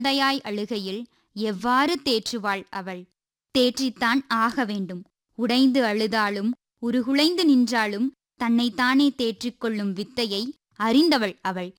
தயாய் அழுகையில் எவ்வாறு தேற்றுவாள் அவள் தேற்றித்தான் ஆக வேண்டும் உடைந்து அழுதாலும் உருகுலைந்து நின்றாலும் தன்னைத்தானே தேற்றிக் கொள்ளும் வித்தையை அறிந்தவள் அவள்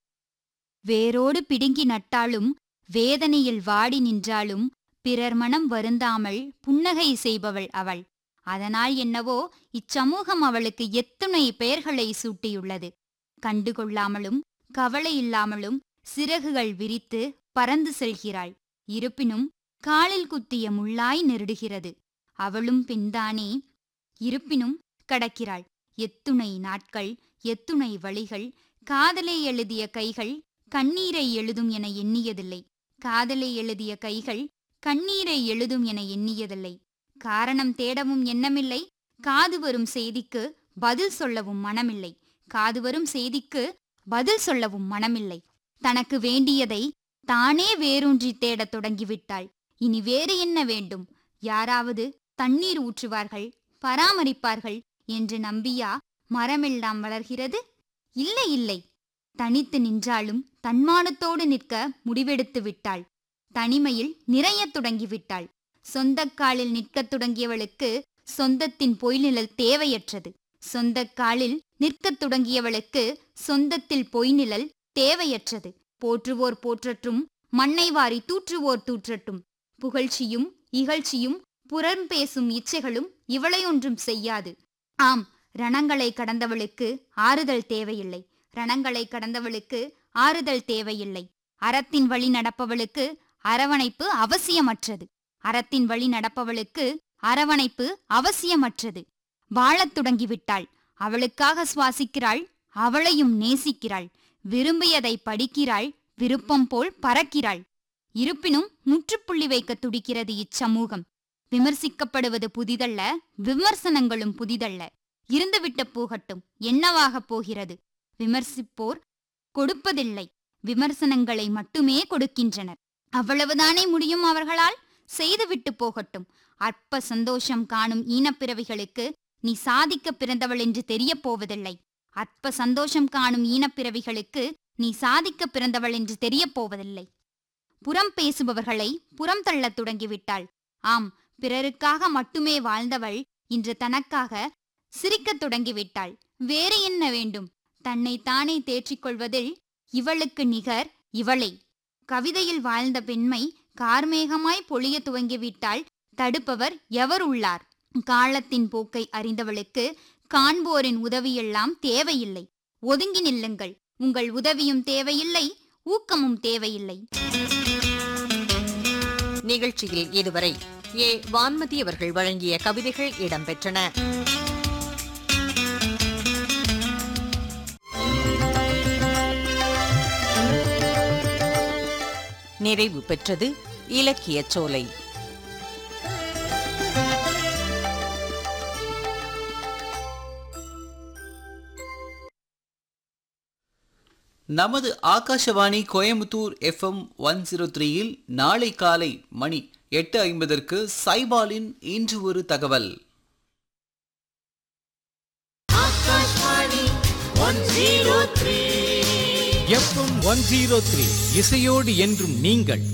வேரோடு பிடுங்கி நட்டாலும் வேதனையில் வாடி நின்றாலும் பிறர் மனம் வருந்தாமல் புன்னகை செய்பவள் அவள் அதனால் என்னவோ இச்சமூகம் அவளுக்கு எத்துணை பெயர்களை சூட்டியுள்ளது கண்டுகொள்ளாமலும் கவலை இல்லாமலும் சிறகுகள் விரித்து பறந்து செல்கிறாள் இருப்பினும் காலில் குத்திய முள்ளாய் நெருடுகிறது அவளும் பின்தானே இருப்பினும் கடக்கிறாள் எத்துணை நாட்கள் எத்துணை வழிகள் காதலை எழுதிய கைகள் கண்ணீரை எழுதும் என எண்ணியதில்லை காதலை எழுதிய கைகள் கண்ணீரை எழுதும் என எண்ணியதில்லை காரணம் தேடவும் எண்ணமில்லை காது வரும் செய்திக்கு பதில் சொல்லவும் மனமில்லை காது வரும் செய்திக்கு பதில் சொல்லவும் மனமில்லை தனக்கு வேண்டியதை தானே வேரூன்றி தேடத் தொடங்கிவிட்டாள் இனி வேறு என்ன வேண்டும் யாராவது தண்ணீர் ஊற்றுவார்கள் பராமரிப்பார்கள் என்று நம்பியா மரமெல்லாம் வளர்கிறது இல்லை இல்லை தனித்து நின்றாலும் தன்மானத்தோடு நிற்க முடிவெடுத்து விட்டாள் தனிமையில் நிறையத் தொடங்கிவிட்டாள் சொந்தக் காலில் நிற்கத் தொடங்கியவளுக்கு சொந்தத்தின் பொய்நிழல் தேவையற்றது சொந்தக் காலில் நிற்கத் தொடங்கியவளுக்கு சொந்தத்தில் பொய்நிழல் தேவையற்றது போற்றுவோர் போற்றட்டும் மண்ணை வாரி தூற்றுவோர் தூற்றட்டும் புகழ்ச்சியும் இகழ்ச்சியும் புறம் பேசும் இச்சைகளும் இவளையொன்றும் செய்யாது ஆம் ரணங்களை கடந்தவளுக்கு ஆறுதல் தேவையில்லை ரணங்களை கடந்தவளுக்கு ஆறுதல் தேவையில்லை அறத்தின் வழி நடப்பவளுக்கு அரவணைப்பு அவசியமற்றது அறத்தின் வழி நடப்பவளுக்கு அரவணைப்பு அவசியமற்றது வாழத் தொடங்கிவிட்டாள் அவளுக்காக சுவாசிக்கிறாள் அவளையும் நேசிக்கிறாள் விரும்பியதை படிக்கிறாள் விருப்பம் போல் பறக்கிறாள் இருப்பினும் முற்றுப்புள்ளி வைக்க துடிக்கிறது இச்சமூகம் விமர்சிக்கப்படுவது புதிதல்ல விமர்சனங்களும் புதிதல்ல இருந்துவிட்ட போகட்டும் என்னவாகப் போகிறது விமர்சிப்போர் கொடுப்பதில்லை விமர்சனங்களை மட்டுமே கொடுக்கின்றனர் அவ்வளவுதானே முடியும் அவர்களால் செய்துவிட்டு போகட்டும் அற்ப சந்தோஷம் காணும் ஈனப்பிறவிகளுக்கு நீ சாதிக்க பிறந்தவள் என்று தெரியப் போவதில்லை அற்ப சந்தோஷம் காணும் ஈனப்பிறவிகளுக்கு நீ சாதிக்க பிறந்தவள் என்று தெரியப் போவதில்லை புறம் பேசுபவர்களை புறம் தள்ளத் தொடங்கிவிட்டாள் ஆம் பிறருக்காக மட்டுமே வாழ்ந்தவள் இன்று தனக்காக சிரிக்கத் தொடங்கிவிட்டாள் வேறு என்ன வேண்டும் தன்னை தானே தேற்றிக் கொள்வதில் இவளுக்கு நிகர் இவளே கவிதையில் வாழ்ந்த பெண்மை கார்மேகமாய் பொழிய துவங்கிவிட்டால் தடுப்பவர் எவர் உள்ளார் காலத்தின் போக்கை அறிந்தவளுக்கு காண்போரின் உதவியெல்லாம் தேவையில்லை ஒதுங்கி நில்லுங்கள் உங்கள் உதவியும் தேவையில்லை ஊக்கமும் தேவையில்லை நிகழ்ச்சியில் இதுவரை ஏ வான்மதி அவர்கள் வழங்கிய கவிதைகள் இடம்பெற்றன நிறைவு பெற்றது இலக்கியச் சோலை நமது Akashvani Coimbatore FM one zero த்ரீயில் நாளை காலை மணி எட்டு ஐம்பதற்கு சைபாலின் இன்று ஒரு தகவல் எஃப்எம் ஒன் ஜீரோ த்ரீ இசையோடு என்றும் நீங்கள்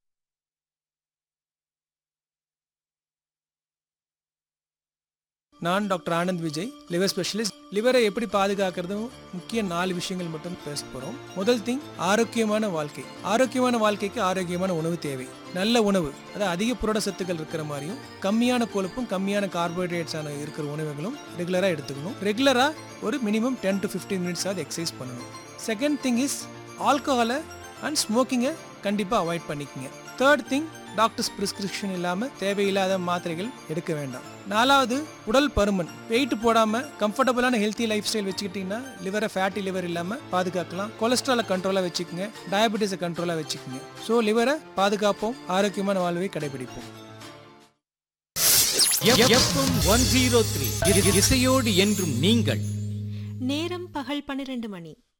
நான் doctor Anand Vijay liver specialist லிவரை எப்படி பாதுகாக்கிறதும் முக்கிய நாலு விஷயங்கள் மட்டும் பேச போறோம் முதல் திங் ஆரோக்கியமான வாழ்க்கை ஆரோக்கியமான வாழ்க்கைக்கு ஆரோக்கியமான உணவு தேவை நல்ல உணவு அதாவது அதிக புரட சத்துக்கள் இருக்கிற மாதிரியும் கம்மியான கொழுப்பும் கம்மியான கார்போஹைட்ரேட்ஸான இருக்கிற உணவுகளும் ரெகுலராக எடுத்துக்கணும் ரெகுலராக ஒரு minimum ten to fifteen minutes ஆகுது எக்ஸசைஸ் பண்ணணும் செகண்ட் திங் இஸ் ஆல்கஹாலை அண்ட் ஸ்மோக்கிங்கை கண்டிப்பாக அவாய்ட் பண்ணிக்கங்க தேர்ட் திங் டாக்டர்ஸ் பிரிஸ்கிரிப்ஷன் இல்லாமல் தேவையில்லாத மாத்திரைகள் எடுக்க வேண்டாம் நாலாவது உடல் பருமன் வெயிட் போடாமல் கம்ஃபர்டபுளான ஹெல்த்தி லைஃப் ஸ்டைல் வச்சுக்கிட்டிங்கன்னா லிவரை ஃபேட்டி லிவர் இல்லாமல் பாதுகாக்கலாம் கொலஸ்ட்ராலை கண்ட்ரோலாக வச்சுக்கோங்க டயபெட்டிஸை கண்ட்ரோலாக வச்சுக்கோங்க ஸோ லிவரை பாதுகாப்போம் ஆரோக்கியமான வாழ்வை கடைபிடிப்போம் எஃப்எம் ஒன் ஜீரோ த்ரீ இசையோடு என்றும் நீங்கள் நேரம் பகல் பன்னிரண்டு மணி